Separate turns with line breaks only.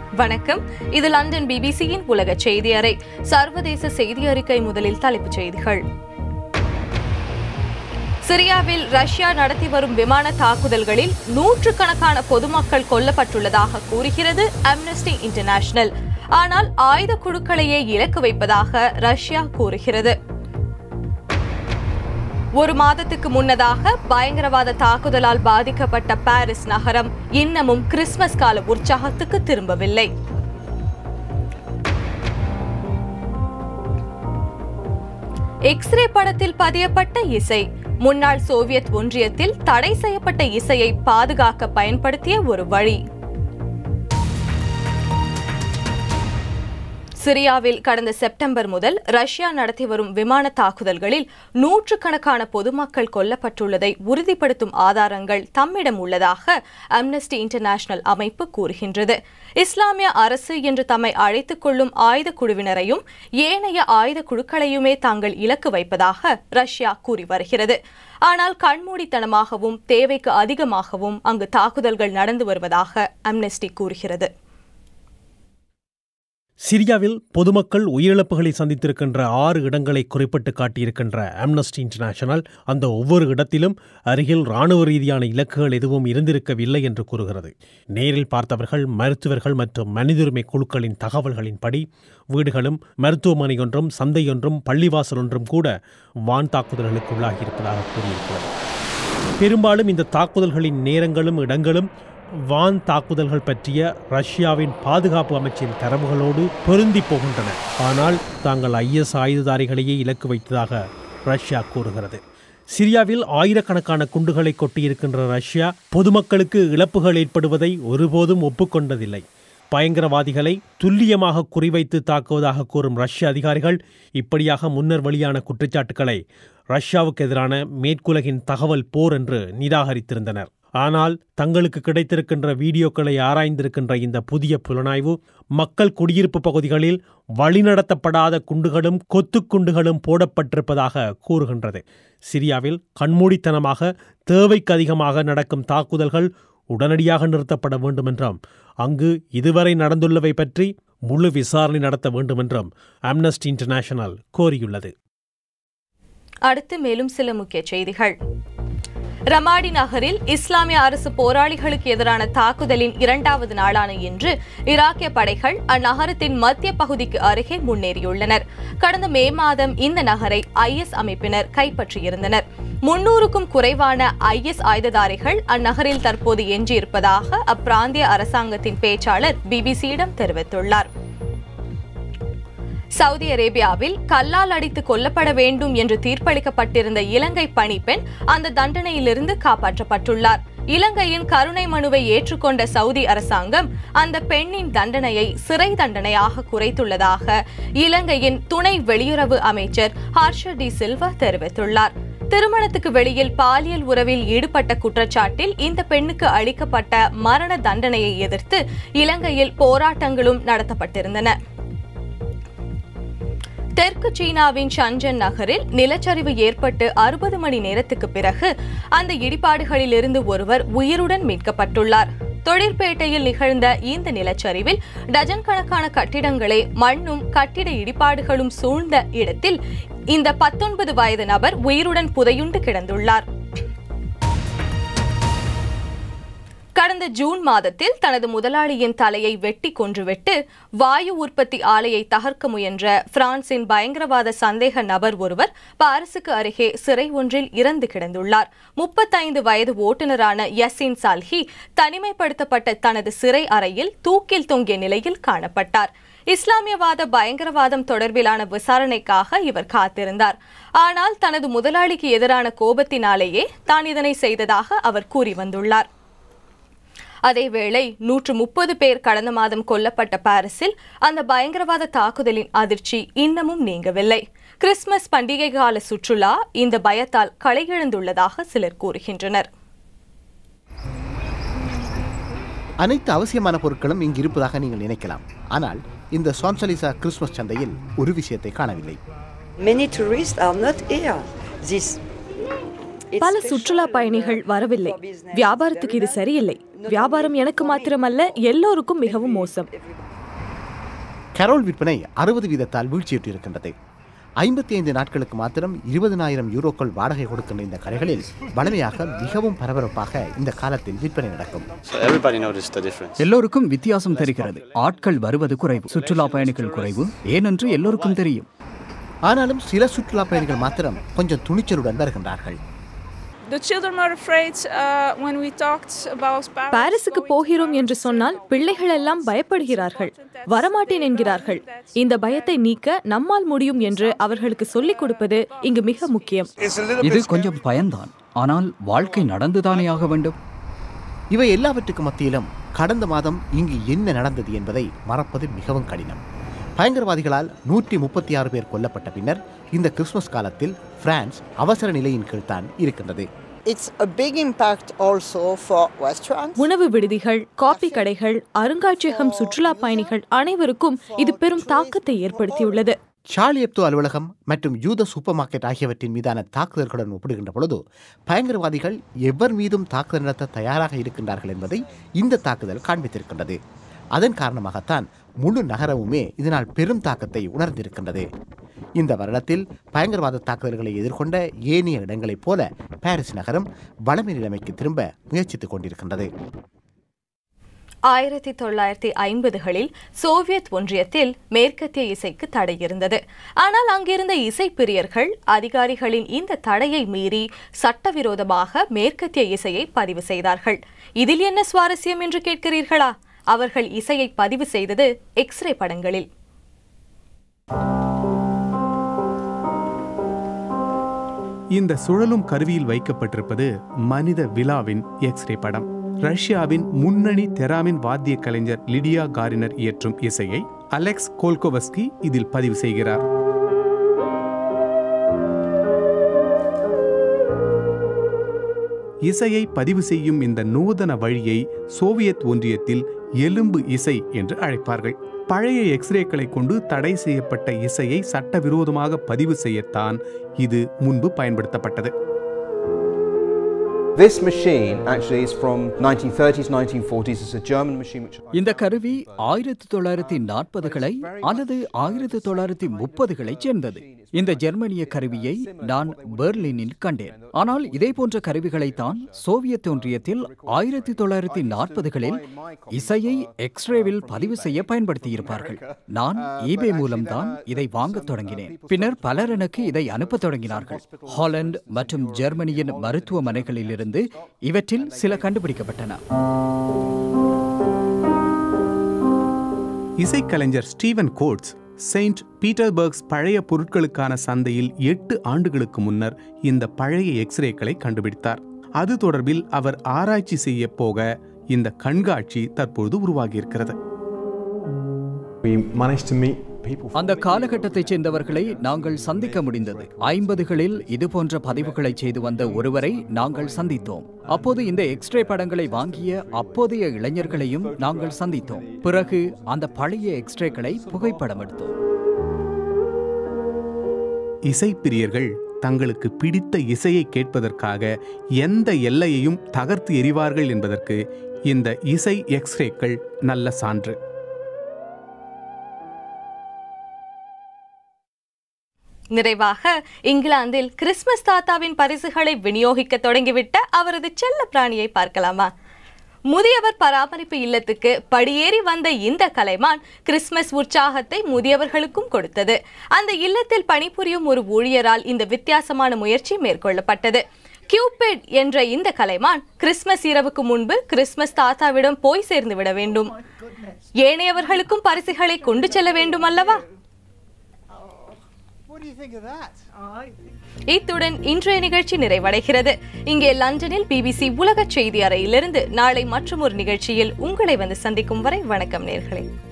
வணக்கம் இது லண்டன் பிபிசியின் உலக செய்தி அறை சர்வதேச செய்தி அறிக்கை முதலில் தலைப்புச் செய்திகள் சிரியாவில் ரஷ்யா நடத்தி வரும் விமான தாக்குதல்களில் நூற்றுக்கணக்கான பொதுமக்கள் கொல்லப்பட்டுள்ளதாக கூறுகிறது அம்னஸ்டி இன்டர்நேஷனல் ஆனால் ஆயுத குழுக்களையே இலக்கு வைப்பதாக ரஷ்யா கூறுகிறது ஒரு மாதத்துக்கு முன்னதாக பயங்கரவாத தாக்குதலால் பாதிக்கப்பட்ட பாரிஸ் நகரம் இன்னமும் கிறிஸ்துமஸ் கால உற்சாகத்துக்கு திரும்பவில்லை எக்ஸ்ரே படத்தில் பதியப்பட்ட இசை முன்னாள் சோவியத் ஒன்றியத்தில் தடை செய்யப்பட்ட இசையை பாதுகாக்க பயன்படுத்திய ஒரு வழி சிரியாவில் கடந்த செப்டம்பர் முதல் ரஷ்யா நடத்தி வரும் விமான தாக்குதல்களில் நூற்றுக்கணக்கான பொதுமக்கள் கொல்லப்பட்டுள்ளதை உறுதிப்படுத்தும் ஆதாரங்கள் தம்மிடம் உள்ளதாக அம்னஸ்டி இன்டர்நேஷனல் அமைப்பு கூறுகின்றது இஸ்லாமிய அரசு என்று தம்மை அழைத்துக் கொள்ளும் ஆயுத குழுவினரையும் ஏனைய ஆயுத குழுக்களையுமே தாங்கள் இலக்கு வைப்பதாக ரஷ்யா கூறி வருகிறது ஆனால் கண்மூடித்தனமாகவும் தேவைக்கு அதிகமாகவும் அங்கு தாக்குதல்கள் நடந்து வருவதாக அம்னஸ்டி கூறுகிறது
சிரியாவில் பொதுமக்கள் உயிரிழப்புகளை சந்தித்திருக்கின்ற ஆறு இடங்களை குறிப்பிட்டு காட்டியிருக்கின்ற அம்னஸ்டி இன்டர்நேஷனல் அந்த ஒவ்வொரு இடத்திலும் அருகில் இராணுவ ரீதியான இலக்குகள் எதுவும் இருந்திருக்கவில்லை என்று கூறுகிறது நேரில் பார்த்தவர்கள் மருத்துவர்கள் மற்றும் மனிதுரிமை குழுக்களின் தகவல்களின்படி வீடுகளும் மருத்துவமனை ஒன்றும் சந்தையொன்றும் பள்ளிவாசல் ஒன்றும் கூட வான் தாக்குதல்களுக்கு உள்ளாகியிருப்பதாக கூறியிருக்கிறது பெரும்பாலும் இந்த தாக்குதல்களின் நேரங்களும் இடங்களும் வான் தாக்குதல்கள் பற்றிய ரஷ்யாவின் பாதுகாப்பு அமைச்சின் தரவுகளோடு பொருந்தி போகின்றன ஆனால் தாங்கள் ஐஎஸ் ஆயுததாரிகளையே இலக்கு வைத்ததாக ரஷ்யா கூறுகிறது சிரியாவில் ஆயிரக்கணக்கான குண்டுகளை கொட்டியிருக்கின்ற ரஷ்யா பொதுமக்களுக்கு இழப்புகள் ஏற்படுவதை ஒருபோதும் ஒப்புக்கொண்டதில்லை பயங்கரவாதிகளை துல்லியமாக குறிவைத்து தாக்குவதாக கூறும் ரஷ்ய அதிகாரிகள் இப்படியாக முன்னர் வெளியான குற்றச்சாட்டுக்களை ரஷ்யாவுக்கு எதிரான மேற்குலகின் தகவல் போர் என்று நிராகரித்திருந்தனர் ஆனால் தங்களுக்கு கிடைத்திருக்கின்ற வீடியோக்களை ஆராய்ந்திருக்கின்ற இந்த புதிய புலனாய்வு மக்கள் குடியிருப்பு பகுதிகளில் வழிநடத்தப்படாத குண்டுகளும் கொத்து குண்டுகளும் போடப்பட்டிருப்பதாக கூறுகின்றது சிரியாவில் கண்மூடித்தனமாக தேவைக்கு அதிகமாக நடக்கும் தாக்குதல்கள் உடனடியாக நிறுத்தப்பட வேண்டும் என்றும் அங்கு இதுவரை நடந்துள்ளவை பற்றி முழு விசாரணை நடத்த வேண்டும் என்றும் அம்னஸ்டி இன்டர்நேஷனல் கோரியுள்ளது
அடுத்து மேலும் சில முக்கிய செய்திகள் ரமாடி நகரில் இஸ்லாமிய அரசு போராளிகளுக்கு எதிரான தாக்குதலின் இரண்டாவது நாளான இன்று ஈராக்கிய படைகள் அந்நகரத்தின் மத்திய பகுதிக்கு அருகே முன்னேறியுள்ளனர் கடந்த மே மாதம் இந்த நகரை ஐஎஸ் அமைப்பினர் கைப்பற்றியிருந்தனர் முன்னூறுக்கும் குறைவான ஐஎஸ் ஆயுததாரிகள் அந்நகரில் தற்போது எஞ்சியிருப்பதாக அப்பிராந்திய அரசாங்கத்தின் பேச்சாளர் பிபிசியிடம் தெரிவித்துள்ளார் சவுதி அரேபியாவில் கல்லால் அடித்து கொல்லப்பட வேண்டும் என்று தீர்ப்பளிக்கப்பட்டிருந்த இலங்கை பணிப்பெண் அந்த தண்டனையிலிருந்து காப்பாற்றப்பட்டுள்ளார் இலங்கையின் கருணை மனுவை ஏற்றுக்கொண்ட சவுதி அரசாங்கம் அந்த பெண்ணின் தண்டனையை சிறை தண்டனையாக குறைத்துள்ளதாக இலங்கையின் துணை வெளியுறவு அமைச்சர் ஹர்ஷ டி சில்வா தெரிவித்துள்ளார் திருமணத்துக்கு வெளியில் பாலியல் உறவில் ஈடுபட்ட குற்றச்சாட்டில் இந்த பெண்ணுக்கு அளிக்கப்பட்ட மரண தண்டனையை எதிர்த்து இலங்கையில் போராட்டங்களும் நடத்தப்பட்டிருந்தன தெற்கு சீனாவின் ஷன்ஜன் நகரில் நிலச்சரிவு ஏற்பட்டு அறுபது மணி நேரத்துக்கு பிறகு அந்த இடிபாடுகளிலிருந்து ஒருவர் உயிருடன் மீட்கப்பட்டுள்ளார் தொழிற்பேட்டையில் நிகழ்ந்த இந்த நிலச்சரிவில் டஜன் கணக்கான கட்டிடங்களை மண்ணும் கட்டிட இடிபாடுகளும் சூழ்ந்த இடத்தில் இந்த பத்தொன்பது வயது நபர் உயிருடன் புதையுண்டு கிடந்துள்ளார் கடந்த ஜூன் மாதத்தில் தனது முதலாளியின் தலையை வெட்டி கொன்றுவிட்டு வாயு உற்பத்தி ஆலையை தகர்க்க முயன்ற பிரான்சின் பயங்கரவாத சந்தேக நபர் ஒருவர் பாரிசுக்கு அருகே சிறை ஒன்றில் இறந்து கிடந்துள்ளார் முப்பத்தைந்து வயது ஓட்டுநரான யசின் சால்ஹி தனிமைப்படுத்தப்பட்ட தனது சிறை அறையில் தூக்கில் தொங்கிய நிலையில் காணப்பட்டார் இஸ்லாமியவாத பயங்கரவாதம் தொடர்பிலான விசாரணைக்காக இவர் காத்திருந்தார் ஆனால் தனது முதலாளிக்கு எதிரான கோபத்தினாலேயே தான் இதனை செய்ததாக அவர் கூறி வந்துள்ளார் அதேவேளை நூற்று முப்பது பேர் கடந்த மாதம் கொல்லப்பட்ட பாரிஸில் அந்த பயங்கரவாத தாக்குதலின் அதிர்ச்சி இன்னமும் நீங்கவில்லை கிறிஸ்துமஸ் பண்டிகை கால சுற்றுலா இந்த பயத்தால் களையிழந்துள்ளதாக சிலர் கூறுகின்றனர்
அனைத்து அவசியமான பொருட்களும் இங்கு இருப்பதாக நீங்கள் நினைக்கலாம் ஆனால் இந்த சான்சலிசா கிறிஸ்துமஸ் சந்தையில் ஒரு விஷயத்தை காணவில்லை
Many tourists are not here. This பல சுற்றுலா பயணிகள் வரவில்லை வியாபாரத்துக்கு இது சரியில்லை வியாபாரம் எனக்கு மாத்திரமல்ல எல்லோருக்கும் மிகவும் மோசம்
கரோல் விற்பனை அறுபது வீதத்தால் வீழ்ச்சியுற்றிருக்கின்றது ஐம்பத்தி ஐந்து நாட்களுக்கு மாத்திரம் இருபதனாயிரம் யூரோக்கள் வாடகை கொடுக்கின்ற இந்த கடைகளில் வலிமையாக மிகவும் பரபரப்பாக இந்த காலத்தில் விற்பனை நடக்கும்
So everybody noticed the difference.
எல்லோருக்கும் வித்தியாசம் தெரிகிறது ஆட்கள் வருவது குறைவு சுற்றுலா பயணிகள் குறைவு ஏனென்று எல்லோருக்கும் தெரியும்
ஆனாலும் சில சுற்றுலா பயணிகள் மாத்திரம் கொஞ்சம் துணிச்சலுடன் வருகின்றார்கள்
The children are afraid uh, when we talked about Paris.
பாரிஸுக்கு போகிறோம் என்று சொன்னால் பிள்ளைகள் எல்லாம் பயப்படுகிறார்கள் வரமாட்டேன் என்கிறார்கள் இந்த பயத்தை நீக்க நம்மால் முடியும் என்று அவர்களுக்கு சொல்லிக் கொடுப்பது இங்கு மிக முக்கியம்
இது கொஞ்சம் பயன்தான் ஆனால் வாழ்க்கை நடந்துதானே ஆக வேண்டும்
இவை எல்லாவற்றுக்கும் மத்தியிலும் கடந்த மாதம் இங்கு என்ன நடந்தது என்பதை மறப்பது மிகவும் கடினம் பயங்கரவாதிகளால் நூற்றி முப்பத்தி ஆறு பேர் கொல்லப்பட்ட பின்னர் இந்த கிறிஸ்துமஸ் காலத்தில் பிரான்ஸ் அவசர நிலையின் கீழ்தான் இருக்கின்றது
It's a big impact also for restaurants.
உணவு விடுதிகள் காபி கடைகள் அருங்காட்சியகம் சுற்றுலா பயணிகள் அனைவருக்கும் இது பெரும் தாக்கத்தை ஏற்படுத்தியுள்ளது
ஷார்லி எப்தோ அலுவலகம் மற்றும் யூத சூப்பர் மார்க்கெட் ஆகியவற்றின் மீதான தாக்குதல்களுடன் ஒப்பிடுகின்ற பொழுது பயங்கரவாதிகள் எவர் மீதும் தாக்குதல் நடத்த தயாராக இருக்கின்றார்கள் என்பதை இந்த தாக்குதல் காண்பித்திருக்கின்றது அதன் காரணமாகத்தான் முழு நகரமுமே இதனால் பெரும் தாக்கத்தை உணர்ந்திருக்கின்றது இந்த வருடத்தில் பயங்கரவாத தாக்குதல்களை எதிர்கொண்ட ஏனைய இடங்களைப் போல பாரிஸ் நகரம் வளமை நிலைமைக்கு திரும்ப முயற்சித்துக் கொண்டிருக்கின்றது
ஆயிரத்தி தொள்ளாயிரத்தி ஐம்பதுகளில் சோவியத் ஒன்றியத்தில் மேற்கத்திய இசைக்கு தடை இருந்தது ஆனால் அங்கிருந்த இசைப்பிரியர்கள் அதிகாரிகளின் இந்த தடையை மீறி சட்டவிரோதமாக மேற்கத்திய இசையை பதிவு செய்தார்கள் இதில் என்ன சுவாரஸ்யம் என்று கேட்கிறீர்களா அவர்கள் இசையை பதிவு செய்தது எக்ஸ்ரே படங்களில்
இந்த சுழலும் கருவியில் வைக்கப்பட்டிருப்பது மனித விழாவின் எக்ஸ்ரே படம் ரஷ்யாவின் முன்னணி தெராமின் வாத்திய கலைஞர் லிடியா காரினர் இயற்றும் இசையை அலெக்ஸ் கோல்கோவஸ்கி இதில் பதிவு செய்கிறார் இசையை பதிவு செய்யும் இந்த நூதன வழியை சோவியத் ஒன்றியத்தில் எலும்பு இசை என்று அழைப்பார்கள் பழைய எக்ஸ்ரேக்களை கொண்டு தடை செய்யப்பட்ட இசையை சட்டவிரோதமாக பதிவு செய்யத்தான் இது முன்பு பயன்படுத்தப்பட்டது
This machine actually is from 1930s, 1940s. It's a German machine which
இந்த கருவி ஆயிரத்தி தொள்ளாயிரத்தி நாற்பதுகளை அல்லது ஆயிரத்தி தொள்ளாயிரத்தி முப்பதுகளை சேர்ந்தது இந்த ஜெர்மனிய கருவியை நான் பெர்லினில் கண்டேன் ஆனால் இதே போன்ற கருவிகளைத்தான் சோவியத் ஒன்றியத்தில் ஆயிரத்தி தொள்ளாயிரத்தி நாற்பதுகளில் இசையை எக்ஸ்ரேவில் பதிவு செய்ய பயன்படுத்தியிருப்பார்கள் நான் ஈபே மூலம்தான் இதை வாங்கத் தொடங்கினேன் பின்னர் பலர் எனக்கு இதை அனுப்பத் தொடங்கினார்கள் ஹாலந்து மற்றும் ஜெர்மனியின் மருத்துவமனைகளிலிருந்து இவற்றில் சில கண்டுபிடிக்கப்பட்டன
இசைக்கலைஞர் ஸ்டீவன் கோட்ஸ் செயின்ட் பீட்டர்பர்க்ஸ் பழைய பொருட்களுக்கான சந்தையில் எட்டு ஆண்டுகளுக்கு முன்னர் இந்த பழைய எக்ஸ்ரேக்களை கண்டுபிடித்தார் அது தொடர்பில் அவர் ஆராய்ச்சி செய்ய போக இந்த கண்காட்சி தற்பொழுது உருவாகியிருக்கிறது
we managed to meet people. from
அந்த காலகட்டத்தைச் சேர்ந்தவர்களை நாங்கள் சந்திக்க முடிந்தது ஐம்பதுகளில் இது போன்ற பதிவுகளை செய்து வந்த ஒருவரை நாங்கள் சந்தித்தோம் அப்போது இந்த எக்ஸ்ரே படங்களை வாங்கிய அப்போதைய இளைஞர்களையும் நாங்கள் சந்தித்தோம் பிறகு அந்த பழைய எக்ஸ்ரேக்களை புகைப்படம் எடுத்தோம்
இசைப்பிரியர்கள் தங்களுக்கு பிடித்த இசையை கேட்பதற்காக எந்த எல்லையையும் தகர்த்து எறிவார்கள் என்பதற்கு இந்த இசை எக்ஸ்ரேக்கள் நல்ல சான்று
நிறைவாக இங்கிலாந்தில் கிறிஸ்துமஸ் தாத்தாவின் பரிசுகளை விநியோகிக்க தொடங்கிவிட்ட அவரது செல்ல பிராணியை பார்க்கலாமா முதியவர் பராமரிப்பு இல்லத்துக்கு படியேறி வந்த இந்த கலைமான் கிறிஸ்துமஸ் உற்சாகத்தை முதியவர்களுக்கும் கொடுத்தது அந்த இல்லத்தில் பணிபுரியும் ஒரு ஊழியரால் இந்த வித்தியாசமான முயற்சி மேற்கொள்ளப்பட்டது கியூபிட் என்ற இந்த கலைமான் கிறிஸ்துமஸ் இரவுக்கு முன்பு கிறிஸ்துமஸ் தாத்தாவிடம் போய் சேர்ந்து விட வேண்டும் ஏனையவர்களுக்கும் பரிசுகளை கொண்டு செல்ல வேண்டும் அல்லவா இத்துடன் இன்றைய நிகழ்ச்சி நிறைவடைகிறது இங்கே லண்டனில் பிபிசி உலக செய்தி அறையிலிருந்து நாளை மற்றும் ஒரு நிகழ்ச்சியில் உங்களை வந்து சந்திக்கும் வரை வணக்கம் நேர்களே